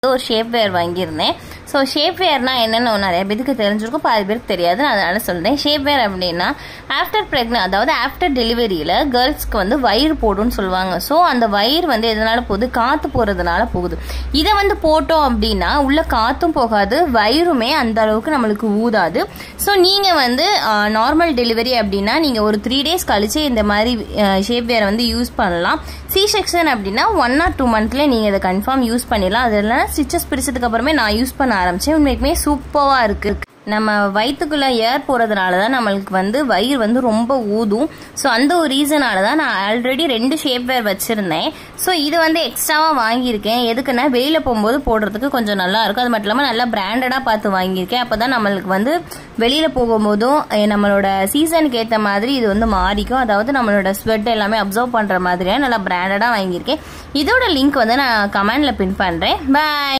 ஒரு ஷேப் வேர் வாங்கியிருந்தேன் so shape வேர்னா என்னென்னு நிறைய பேருக்கு தெரிஞ்சிருக்கும் பாதி பேருக்கு தெரியாது நான் அதனால சொல்றேன் ஷேப் வேர் அப்படின்னா ஆஃப்டர் ப்ரெக்னென்ட் அதாவது ஆஃப்டர் டெலிவரியில் கேர்ள்ஸ்க்கு வந்து வயிறு போடும்னு சொல்லுவாங்க ஸோ அந்த வயிறு வந்து எதனால போகுது காற்று போகிறதுனால போகுது இதை வந்து போட்டோம் அப்படின்னா உள்ள காற்றும் போகாது வயிறுமே அந்த அளவுக்கு நம்மளுக்கு ஊதாது ஸோ நீங்கள் வந்து நார்மல் டெலிவரி அப்படின்னா நீங்கள் ஒரு த்ரீ டேஸ் கழிச்சு இந்த மாதிரி ஷேப் வேரை வந்து யூஸ் பண்ணலாம் சி செக்ஷன் அப்படின்னா ஒன் ஆர் டூ மந்த்லேயே நீங்கள் இதை கன்ஃபார்ம் யூஸ் பண்ணிடலாம் அதெல்லாம் ஸ்டிச்சஸ் பிரிச்சதுக்கு அப்புறமே நான் யூஸ் பண்ண ஆரம்பிச்சேன் உண்மைக்குமே சூப்பராக இருக்கு நம்ம வயிற்றுக்குள்ள ஏர் போகிறதுனால தான் நம்மளுக்கு வந்து வயிறு வந்து ரொம்ப ஊதும் ஸோ அந்த ஒரு ரீசனால தான் நான் ஆல்ரெடி ரெண்டு ஷேப் வேர் வச்சுருந்தேன் ஸோ இது வந்து எக்ஸ்ட்ராவாக வாங்கியிருக்கேன் எதுக்குன்னா வெளியில் போகும்போது போடுறதுக்கு கொஞ்சம் நல்லா இருக்கும் அது மட்டும் இல்லாமல் நல்லா பிராண்டடாக பார்த்து வாங்கியிருக்கேன் அப்போ தான் நம்மளுக்கு வந்து வெளியில் போகும்போதும் அஹ், நம்மளோட சீசனுக்கு ஏற்ற மாதிரி இது வந்து மாறிக்கும் அதாவது நம்மளோட ஸ்வெட் எல்லாமே அப்சர்வ் பண்ணுற மாதிரியாக நல்லா பிராண்டடாக வாங்கியிருக்கேன் இதோட லிங்க் வந்து நான் கமெண்டில் பின் பண்ணுறேன் பாய்